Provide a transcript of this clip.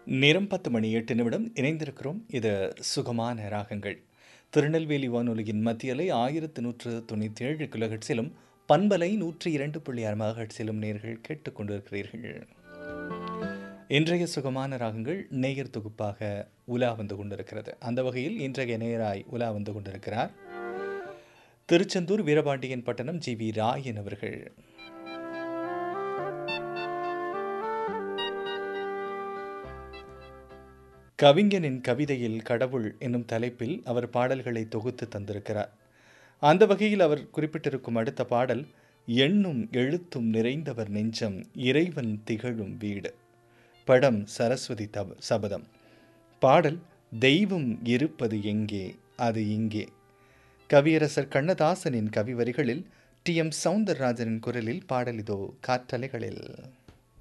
நேரம் பத்து மணி எட்டு நிமிடம் இணைந்திருக்கிறோம் இது சுகமான ராகங்கள் திருநெல்வேலி வானொலியின் மத்தியலை ஆயிரத்து நூற்று தொண்ணூற்றி ஏழு கிலோஹெட்ஸிலும் பண்பலை நூற்றி இரண்டு புள்ளி ஆறு மெகாஹெட்ஸிலும் நேர்கள் கேட்டுக்கொண்டிருக்கிறீர்கள் இன்றைய சுகமான ராகங்கள் நேயர் தொகுப்பாக உலா வந்து கொண்டிருக்கிறது அந்த வகையில் இன்றைய நேயராய் உலா வந்து கொண்டிருக்கிறார் திருச்செந்தூர் வீரபாண்டியன் பட்டணம் ஜி வி ராயன் அவர்கள் கவிஞனின் கவிதையில் கடவுள் என்னும் தலைப்பில் அவர் பாடல்களை தொகுத்து தந்திருக்கிறார் அந்த வகையில் அவர் குறிப்பிட்டிருக்கும் அடுத்த பாடல் எண்ணும் எழுத்தும் நிறைந்தவர் நெஞ்சம் இறைவன் திகழும் வீடு படம் சரஸ்வதி தப சபதம் பாடல் தெய்வம் இருப்பது எங்கே அது இங்கே கவியரசர் கண்ணதாசனின் கவி வரிகளில் டி எம் சவுந்தரராஜனின் குரலில் பாடல் இதோ காற்றலைகளில்